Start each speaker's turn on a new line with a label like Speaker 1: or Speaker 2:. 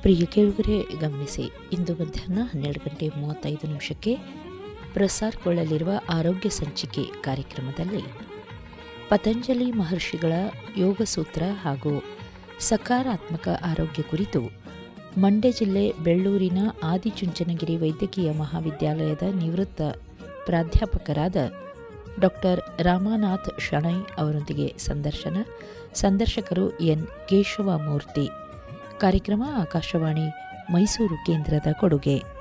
Speaker 1: ಪ್ರಿಯ ಕೇಳುಗರೆ ಗಮನಿಸಿ ಇಂದು ಮಧ್ಯಾಹ್ನ ಹನ್ನೆರಡು ಗಂಟೆ ಮೂವತ್ತೈದು ನಿಮಿಷಕ್ಕೆ ಪ್ರಸಾರಗೊಳ್ಳಲಿರುವ ಆರೋಗ್ಯ ಸಂಚಿಕೆ ಕಾರ್ಯಕ್ರಮದಲ್ಲಿ ಪತಂಜಲಿ ಮಹರ್ಷಿಗಳ ಯೋಗಸೂತ್ರ ಹಾಗೂ ಸಕಾರಾತ್ಮಕ ಆರೋಗ್ಯ ಕುರಿತು ಮಂಡ್ಯ ಜಿಲ್ಲೆ ಬೆಳ್ಳೂರಿನ ಆದಿಚುಂಚನಗಿರಿ ವೈದ್ಯಕೀಯ ಮಹಾವಿದ್ಯಾಲಯದ ನಿವೃತ್ತ ಪ್ರಾಧ್ಯಾಪಕರಾದ ಡಾಕ್ಟರ್ ರಾಮನಾಥ್ ಶಣೈ ಅವರೊಂದಿಗೆ ಸಂದರ್ಶನ ಸಂದರ್ಶಕರು ಎನ್ ಕೇಶವಮೂರ್ತಿ ಕಾರ್ಯಕ್ರಮ ಆಕಾಶವಾಣಿ ಮೈಸೂರು ಕೇಂದ್ರದ ಕೊಡುಗೆ